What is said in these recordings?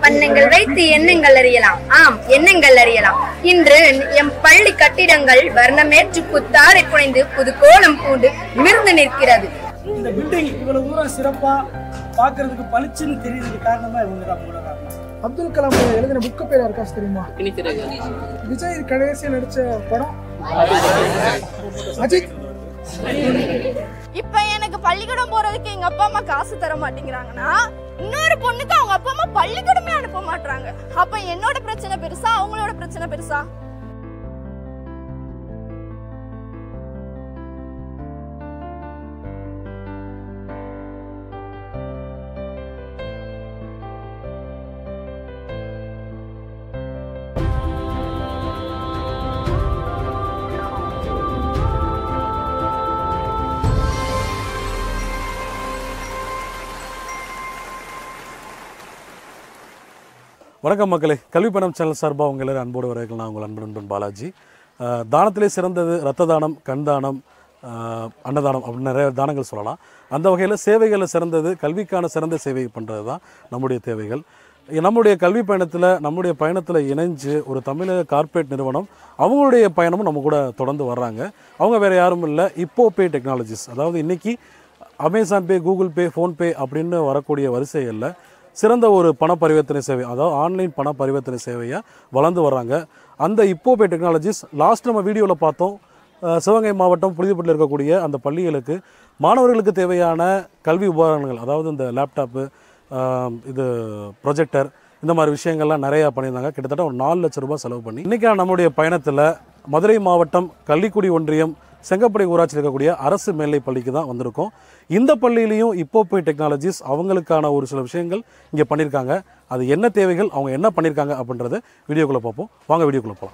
வண்ணங்கள் வைத்து எண்ணங்கள் அறியலாம் ஆம் எண்ணங்கள் அறியலாம் இன்று எம் பள்ளி கட்டிடங்கள் வர்ணமேற்று புத்தாரை புனைந்து புது கோலம் பூண்டு நிமிர்ந்து நிற்கிறது இந்த பில்டிங் இவ்வளவு தூரம் சிறப்பா பார்க்கிறதுக்கு பளிச்சுன்னு தெரியுறதுக்கு காரணமா இவங்க தான் மூல காரணம் அப்துல் கலாம் எழுதின புக்கு பேர் யாருக்காச்சும் தெரியுமா விஜய் கடைசியா நடிச்ச படம் அஜித் இப்ப எனக்கு பள்ளிக்கூடம் போறதுக்கு எங்க அப்பா அம்மா காசு தர மாட்டேங்கிறாங்கன்னா இன்னொரு பொண்ணுக்கு அவங்க அப்பா அம்மா பள்ளிக்கூடமே அனுப்ப மாட்டாங்க அப்ப என்னோட பிரச்சனை பெருசா அவங்களோட பிரச்சனை பெருசா வணக்கம் மக்களே கல்வி பயணம் சேனல் சார்பாக உங்கள் எல்லாரும் அன்போடு வரவேற்கலாம் நான் உங்கள் அன்பு நண்பன் பாலாஜி அஹ், தானத்திலே சிறந்தது இரத்த தானம் கண் தானம் அஹ், அன்னதானம் அப்படின்னு நிறைய தானங்கள் சொல்லலாம் அந்த வகையில் சேவைகளில் சிறந்தது கல்விக்கான சிறந்த சேவை பண்ணுறது தான் நம்முடைய தேவைகள் நம்முடைய கல்வி பயணத்தில் நம்முடைய பயணத்தில் இணைஞ்சு ஒரு தமிழக கார்ப்பரேட் நிறுவனம் அவங்களுடைய பயணமும் நம்ம கூட தொடர்ந்து வர்றாங்க அவங்க வேறு யாரும் இல்லை இப்போ பே டெக்னாலஜிஸ் அதாவது இன்றைக்கி Amazon Pay Google Pay PhonePe அப்படின்னு வரக்கூடிய வரிசைகளில் சிறந்த ஒரு பண பரிவர்த்தனை சேவை அதாவது ஆன்லைன் பண பரிவர்த்தனை சேவையாக வளர்ந்து வர்றாங்க அந்த இப்போ பே டெக்னாலஜிஸ் லாஸ்ட் நம்ம வீடியோவில் பார்த்தோம் அஹ், சிவகங்கை மாவட்டம் புழுதிப்பட்டில் இருக்கக்கூடிய அந்த பள்ளிகளுக்கு மாணவர்களுக்கு தேவையான கல்வி உபகரணங்கள் அதாவது இந்த லேப்டாப்பு இது ப்ரொஜெக்டர் இந்த மாதிரி விஷயங்கள்லாம் நிறையா பண்ணியிருந்தாங்க கிட்டத்தட்ட ஒரு நாலு லட்ச ரூபாய் செலவு பண்ணி இன்றைக்கான நம்முடைய பயணத்தில் மதுரை மாவட்டம் கள்ளிக்குடி ஒன்றியம் செங்கப்படை ஊராட்சியில் இருக்கக்கூடிய அரசு மேல்நிலைப் பள்ளிக்கு தான் வந்திருக்கோம் இந்த பள்ளியிலையும் இப்போ போய் டெக்னாலஜிஸ் அவங்களுக்கான ஒரு சில விஷயங்கள் இங்கே பண்ணியிருக்காங்க அது என்ன தேவைகள் அவங்க என்ன பண்ணியிருக்காங்க அப்படின்றத வீடியோக்குள்ளே பார்ப்போம் வாங்க வீடியோக்குள்ளே போகலாம்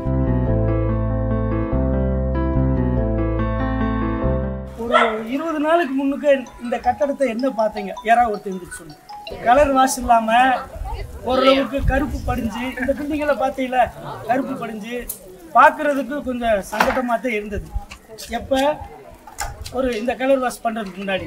ஒரு இருபது நாளுக்கு முன்னுக்கு இந்த கட்டடத்தை என்ன பார்த்தீங்க யாராவது ஒருத்தர் இருந்துச்சு சொல்லுங்க கலர் வாஷ் இல்லாம ஓரளவுக்கு கருப்பு படிஞ்சு இந்த பில்டிங்கில் பார்த்தீங்களா கருப்பு படிஞ்சு பார்க்கறதுக்கு கொஞ்சம் சங்கடமாக தான் இருந்தது எப்போ ஒரு இந்த கலர் வாஷ் பண்ணுறதுக்கு முன்னாடி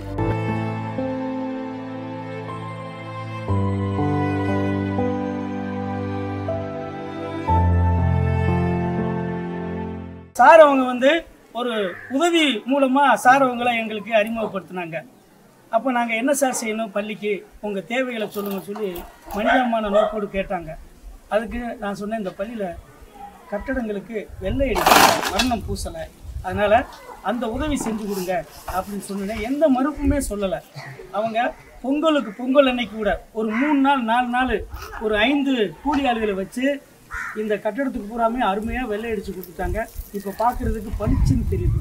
சார் அவங்க வந்து ஒரு உதவி மூலமா சார் அவங்கள எங்களுக்கு அறிமுகப்படுத்தினாங்க அப்போ நாங்கள் என்ன சார் செய்யணும் பள்ளிக்கு உங்கள் தேவைகளை சொல்லுங்க சொல்லி மனிதமான நோக்கோடு கேட்டாங்க அதுக்கு நான் சொன்னேன் இந்த பள்ளியில் கட்டடங்களுக்கு வெள்ளை அடிக்கல வர்ணம் பூசலை அதனால் அந்த உதவி செஞ்சு கொடுங்க அப்படின்னு சொன்னேன் எந்த மறுப்புமே சொல்லலை அவங்க பொங்கலுக்கு பொங்கல் அன்னைக்கு கூட ஒரு மூணு நாள் நாலு நாள் ஒரு ஐந்து கூலி ஆளுகளை வச்சு இந்த கட்டடத்துக்கு பூராமே அருமையாக வெள்ளை அடிச்சு கொடுத்துட்டாங்க இப்போ பார்க்கறதுக்கு பளிச்சுன்னு தெரியுது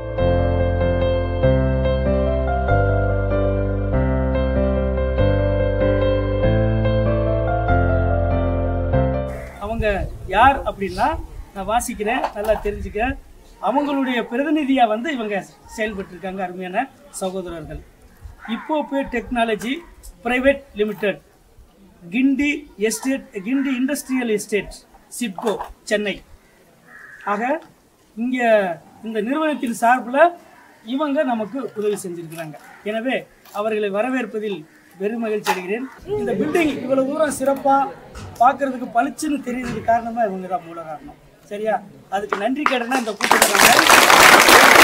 அவங்க யார் அப்படின்னா நான் வாசிக்கிறேன் நல்லா தெரிஞ்சுக்க அவங்களுடைய பிரதிநிதியா வந்து இவங்க செயல்பட்டு இருக்காங்க அருமையான சகோதரர்கள் இப்போ Pay technology private limited Guindy estate Guindy industrial estate SIDCO Chennai ஆக இங்கே இந்த நிறுவனத்தின் சார்பில் இவங்க நமக்கு உதவி செஞ்சிருக்கிறாங்க எனவே அவர்களை வரவேற்பதில் பெரும் மகிழ்ச்சி அடைகிறேன் இந்த பில்டிங் இவ்வளவு தூரம் சிறப்பாக பார்க்கறதுக்கு பளிச்சுன்னு தெரியுறதுக்கு காரணமாக இவங்க தான் மூல காரணம் சரியா அதுக்கு நன்றி கடனா இந்த கூட்டத்தில்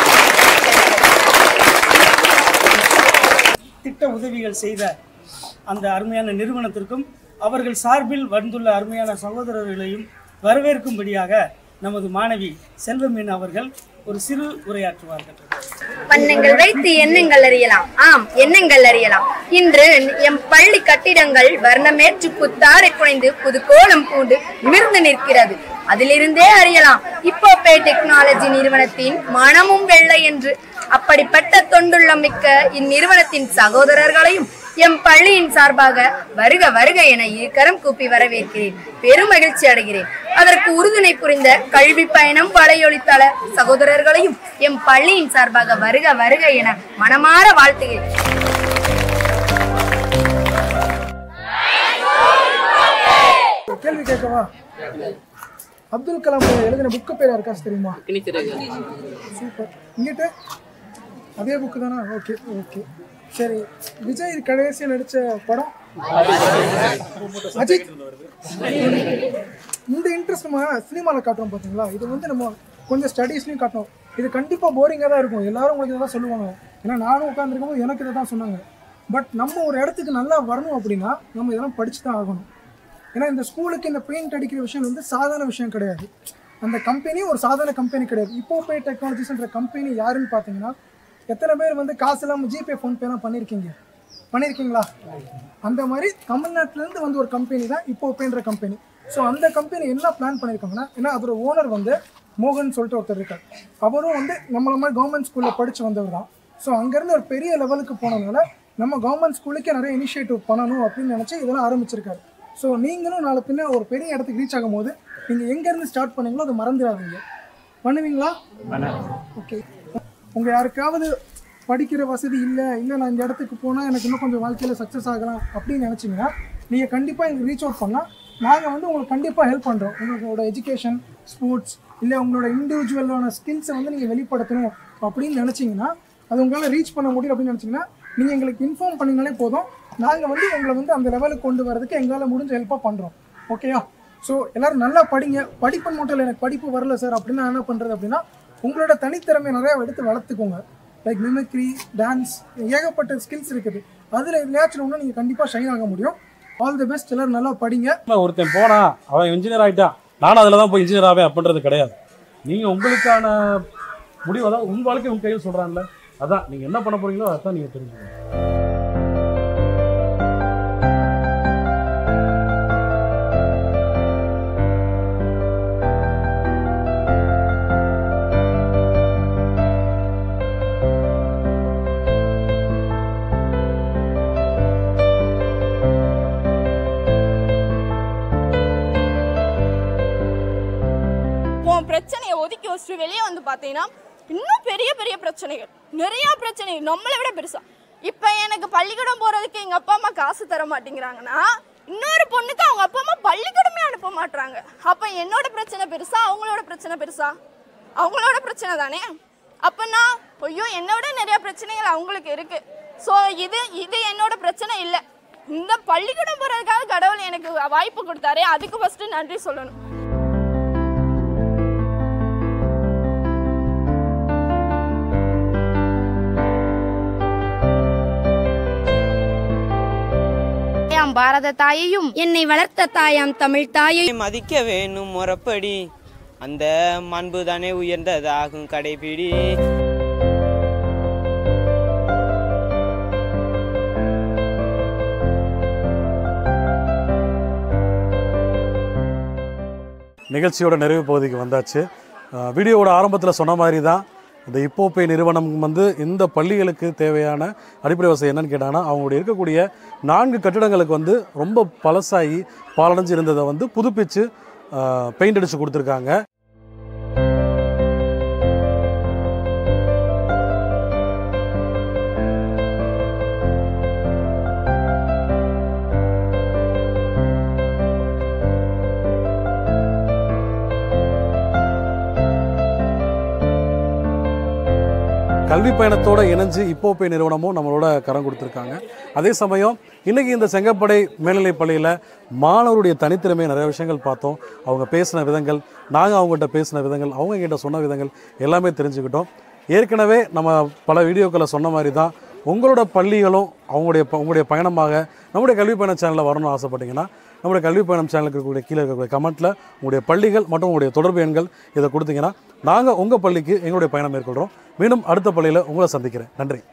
திட்ட உதவிகள் செய்த அந்த அருமையான நிறுவனத்திற்கும் அவர்கள் சார்பில் வந்துள்ள அருமையான சகோதரர்களையும் வரவேற்கும்படியாக நமது மாணவி செல்வமீன் அவர்கள் ஒரு சிறு உரையாற்றுவார்கள் வண்ணங்கள் வைத்து எண்ணங்கள் அறியலாம் ஆம் எண்ணங்கள் அறியலாம் இன்று எம் பள்ளி கட்டிடங்கள் வர்ணமேற்று புத்தாரை புனைந்து புது கோலம் பூண்டு நிமிர்ந்து நிற்கிறது அதிலிருந்தே அறியலாம் இப்போ பே டெக்னாலஜி நிறுவனத்தின் மனமும் வெள்ளை என்று அப்படிப்பட்ட தொண்டுள்ளம் மிக்க இந்நிறுவனத்தின் சகோதரர்களையும் எம் பள்ளியின் சார்பாக வருக வருக என இருக்கரம் கூப்பி வரவேற்கிறேன் பெரும் மகிழ்ச்சி அடைகிறேன் அதற்கு உறுதுணை புரிந்த கல்வி பயணம் வலையொலித்தள சகோதரர்களையும் எம் பள்ளியின் சார்பாக வருக வருக என மனமாற வாழ்த்துகிறேன் ஒரு கேள்வி கேட்கவா அப்துல் கலாம் எழுதின புக்கு பேர் யாருக்காச்சும் தெரியுமா சூப்பர் இங்கிட்ட அதே புக்கு தானா ஓகே ஓகே சரி விஜய் கடைசியா நடிச்ச படம் அஜித் இந்த இன்ட்ரெஸ்ட் நம்ம சினிமாவில் காட்டுறோம் பார்த்தீங்களா இது வந்து நம்ம கொஞ்சம் ஸ்டடீஸ்லையும் காட்டணும் இது கண்டிப்பாக போரிங்காக தான் இருக்கும் எல்லாரும் உங்களுக்கு இதை தான் சொல்லுவாங்க ஏன்னா நானும் உட்காந்துருக்கும் போது எனக்கு இதை தான் சொன்னாங்க பட் நம்ம ஒரு இடத்துக்கு நல்லா வரணும் அப்படின்னா நம்ம இதெல்லாம் படிச்சு தான் ஆகணும் ஏன்னா இந்த ஸ்கூலுக்கு இந்த பெயிண்ட் அடிக்கிற விஷயம் வந்து சாதாரண விஷயம் கிடையாது அந்த கம்பெனி ஒரு சாதாரண கம்பெனி கிடையாது இப்போ பே டெக்னாலஜிஸ்ன்ற கம்பெனி யாருன்னு பார்த்தீங்கன்னா எத்தனை பேர் வந்து காசு இல்லாமல் ஜிபே ஃபோன்பேலாம் பண்ணியிருக்கீங்க பண்ணியிருக்கீங்களா அந்த மாதிரி தமிழ்நாட்டிலேருந்து வந்து ஒரு கம்பெனி தான் இப்போ பேன்ற கம்பெனி ஸோ அந்த கம்பெனி என்ன பிளான் பண்ணியிருக்காங்கன்னா ஏன்னா அதோட ஓனர் வந்து மோகன் சொல்லிட்டு ஒருத்தர் இருக்கார் அவரும் வந்து நம்மள மாதிரி கவர்மெண்ட் ஸ்கூலில் படித்து வந்தவர் தான் ஸோ அங்கேருந்து ஒரு பெரிய லெவலுக்கு போனதுனால நம்ம கவர்மெண்ட் ஸ்கூலுக்கே நிறைய இனிஷியேட்டிவ் பண்ணணும் அப்படின்னு நினச்சி இதெல்லாம் ஆரம்பிச்சிருக்காரு ஸோ நீங்களும் நாளை பின்ன ஒரு பெரிய இடத்துக்கு ரீச் ஆகும்போது நீங்கள் எங்கேருந்து ஸ்டார்ட் பண்ணீங்களோ அதை மறந்துடாதீங்க பண்ணுவீங்களா ஓகே உங்கள் யாருக்காவது படிக்கிற வசதி இல்லை இல்லை நான் இந்த இடத்துக்கு போனால் எனக்கு இன்னும் கொஞ்சம் வாழ்க்கையில் சக்ஸஸ் ஆகலாம் அப்படின்னு நினச்சிங்கன்னா நீங்கள் கண்டிப்பாக எங்களுக்கு ரீச் அவுட் பண்ணால் நாங்கள் வந்து உங்களுக்கு கண்டிப்பாக ஹெல்ப் பண்ணுறோம் உங்களோட எஜுகேஷன் ஸ்போர்ட்ஸ் இல்லை உங்களோட இண்டிவிஜுவலான ஸ்கில்ஸை வந்து நீங்கள் வெளிப்படுத்தணும் அப்படின்னு நினச்சிங்கன்னா அது உங்களால் ரீச் பண்ண முடியும் அப்படின்னு நினச்சிங்கன்னா நீங்கள் எங்களுக்கு இன்ஃபார்ம் பண்ணிங்கனாலே போதும் நாங்கள் வந்து உங்களை வந்து அந்த லெவலுக்கு கொண்டு வரதுக்கு எங்களால் முடிஞ்ச ஹெல்ப்பாக பண்ணுறோம் ஓகேயா ஸோ எல்லாரும் நல்லா படிங்க படிப்பு மட்டும் இல்லை எனக்கு படிப்பு வரல சார் அப்படின்னு நான் என்ன பண்ணுறது அப்படின்னா உங்களோட தனித்திறமையை நிறையா எடுத்து வளர்த்துக்கோங்க லைக் மிமிக்ரி டான்ஸ் ஏகப்பட்ட ஸ்கில்ஸ் இருக்குது அதில் எதுலையாச்சும் ஒன்று நீங்கள் கண்டிப்பாக ஷைன் ஆக முடியும் ஆல் தி பெஸ்ட் எல்லாரும் நல்லா படிங்க ஒருத்தன் போனா அவன் இன்ஜினியர் ஆகிட்டான் நானும் அதில் தான் போய் இன்ஜினியர் ஆவேன் அப்படின்றது கிடையாது நீங்கள் உங்களுக்கான முடிவு அதான் உங்கள் வாழ்க்கை உங்கள் கையில் சொல்கிறான்ல அதான் நீங்கள் என்ன பண்ண போறீங்களோ அதான் நீங்கள் தெரிஞ்சுக்கணும் உன் பிரச்சனையை ஒதுக்கி வச்சுட்டு வெளியே வந்து பார்த்தீங்கன்னா இன்னும் பெரிய பெரிய பிரச்சனைகள் நிறைய பிரச்சனைகள் நம்மளை விட பெருசா இப்போ எனக்கு பள்ளிக்கூடம் போறதுக்கு எங்க அப்பா அம்மா காசு தர மாட்டேங்கிறாங்கன்னா இன்னொரு பொண்ணுக்கு அவங்க அப்பா அம்மா பள்ளிக்கூடமே அனுப்ப மாட்றாங்க அப்ப என்னோட பிரச்சனை பெருசா அவங்களோட பிரச்சனை பெருசா அவங்களோட பிரச்சனை தானே அப்பனா ஐயோ என்னோட நிறைய பிரச்சனைகள் அவங்களுக்கு இருக்கு ஸோ இது இது என்னோட பிரச்சனை இல்லை இந்த பள்ளிக்கூடம் போறதுக்காக கடவுள் எனக்கு வாய்ப்பு கொடுத்தாரு அதுக்கு ஃபர்ஸ்ட் நன்றி சொல்லணும் தாயாம் பாரத தாயையும் என்னை வளர்த்த தாயாம் தமிழ் தாயையும் மதிக்க வேணும் முறப்படி அந்த மாண்பு தானே உயர்ந்ததாகும் கடைபிடி நிகழ்ச்சியோட நிறைவு பகுதிக்கு வந்தாச்சு அஹ் வீடியோவோட ஆரம்பத்தில் சொன்ன மாதிரி தான் இந்த இப்போப்பே நிறுவனம் வந்து இந்த பள்ளிகளுக்கு தேவையான அடிப்படை வசதி என்னன்னு கேட்டாங்கன்னா அவங்களுடைய இருக்கக்கூடிய நான்கு கட்டிடங்களுக்கு வந்து ரொம்ப பழசாகி பாலடைஞ்சு இருந்ததை வந்து புதுப்பிச்சு பெயிண்ட் அடித்து கொடுத்துருக்காங்க கல்வி பயணத்தோட இணைஞ்சு இப்போப்பே நிறுவனமும் நம்மளோட கரம் கொடுத்துருக்காங்க அதே சமயம் இன்னைக்கு இந்த செங்கப்படை மேல்நிலைப் பள்ளியில் மாணவருடைய தனித்திறமையை நிறைய விஷயங்கள் பார்த்தோம் அவங்க பேசின விதங்கள் நாங்கள் அவங்ககிட்ட பேசின விதங்கள் அவங்க கிட்ட சொன்ன விதங்கள் எல்லாமே தெரிஞ்சுக்கிட்டோம் ஏற்கனவே நம்ம பல வீடியோக்களை சொன்ன மாதிரி தான் உங்களோட பள்ளிகளும் அவங்களுடைய ப- உங்களுடைய பயணமாக நம்முடைய கல்வி பயணம் சேனலில் வரணும்னு ஆசைப்பட்டீங்கன்னா நம்முடைய கல்வி பயணம் சேனலுக்கு இருக்கக்கூடிய கீழே இருக்கக்கூடிய கமெண்ட்டில் உங்களுடைய பள்ளிகள் மற்றும் உங்களுடைய தொடர்பு எண்கள் இதை கொடுத்தீங்கன்னா நாங்கள் உங்கள் பள்ளிக்கு எங்களுடைய பயணம் மேற்கொள்கிறோம் மீண்டும் அடுத்த பள்ளியில் உங்களை சந்திக்கிறேன் நன்றி